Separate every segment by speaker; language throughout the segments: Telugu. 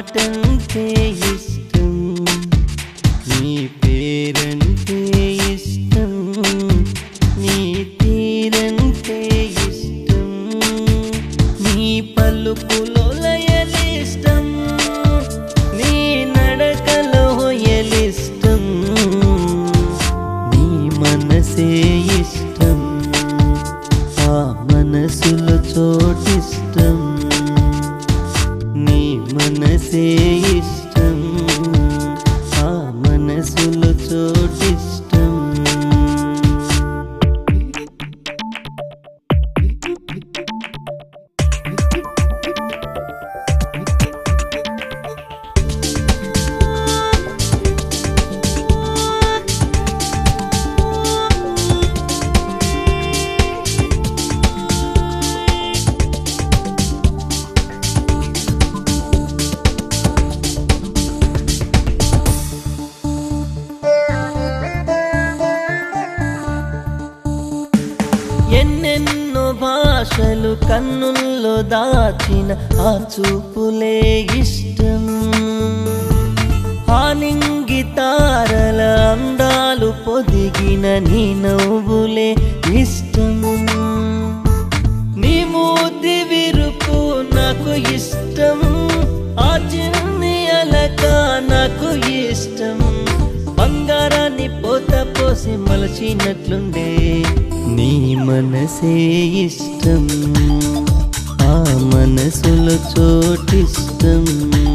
Speaker 1: మాటంటే ఇష్టం నీ పేరంటే ఇష్టం నీ తీరంటే ఇష్టం నీ పలుకులో లయలిష్టం నీ నడకలో హొయలిష్టం నీ మనసే ఇష్టం ఆ మనసులో చోటిష్టం నీ మనసే ఇష్టం ఆ మనసులో చోటిష్టం ఎన్నెన్నో భాషలు కన్నుల్లో దాచిన ఆ చూపులే ఇష్టం ఆనింగి తారల అందాలు పొదిగిన నీ నవ్వులే ఇష్టం నీ మూతి విరుపు నాకు ఇష్టం ఆ చిన్ని అలక నాకు ఇష్టం బంగారాన్ని పోత పోసి మలచినట్లుండే నీ మనసే ఇష్టం ఆ మనసులో చోటిష్టం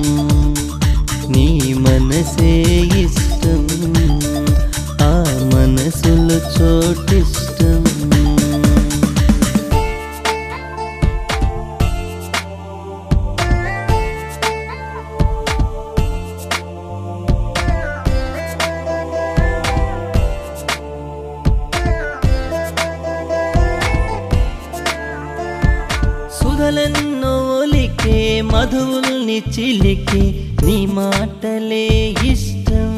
Speaker 1: నీ మనసే ఇష్టం ఆ మనసులో చోటిష్టం సుధలెన్నో ఒలికే మధువుల్ని చిలికే నీ మాటలే ఇష్టం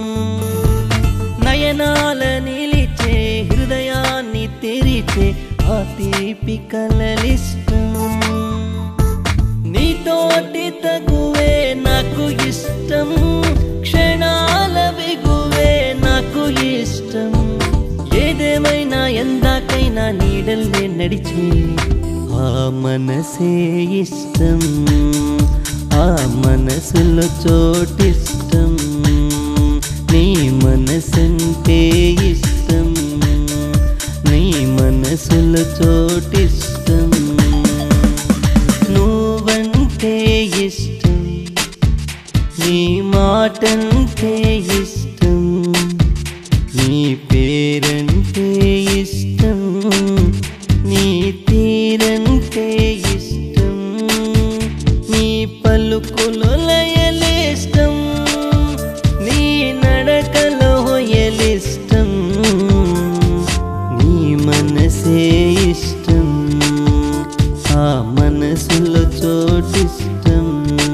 Speaker 1: నయనాల నిలిచే హృదయాన్ని తెరిచే ఆ తీపి కలలిష్టం నీతోటి తగువే నాకు ఇష్టం క్షణాల బిగువే నాకు ఇష్టం ఏదేమైనా ఎందాకైనా నీడల్లే నడిచే ఆ మనసే ఇష్టం ఆ మనసులో చోటిష్టం నీ మనసంటే ఇష్టం నీ మనసులో చోటిష్టం నువ్వంటే ఇష్టం నీ మాటంటే ఇష్టం నీ పేరంటే ఇష్టం నీ తీరంటే ఇష్టం నీ పలుకులో లయలిష్టం నీ నడకలో హొయలిష్టం నీ మనసే ఇష్టం ఆ మనసులో చోటిష్టం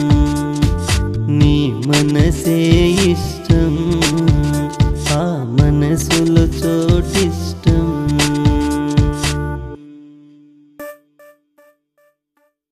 Speaker 1: నీ మనసే ఇష్టం ఆ మనసులో చోటిష్టం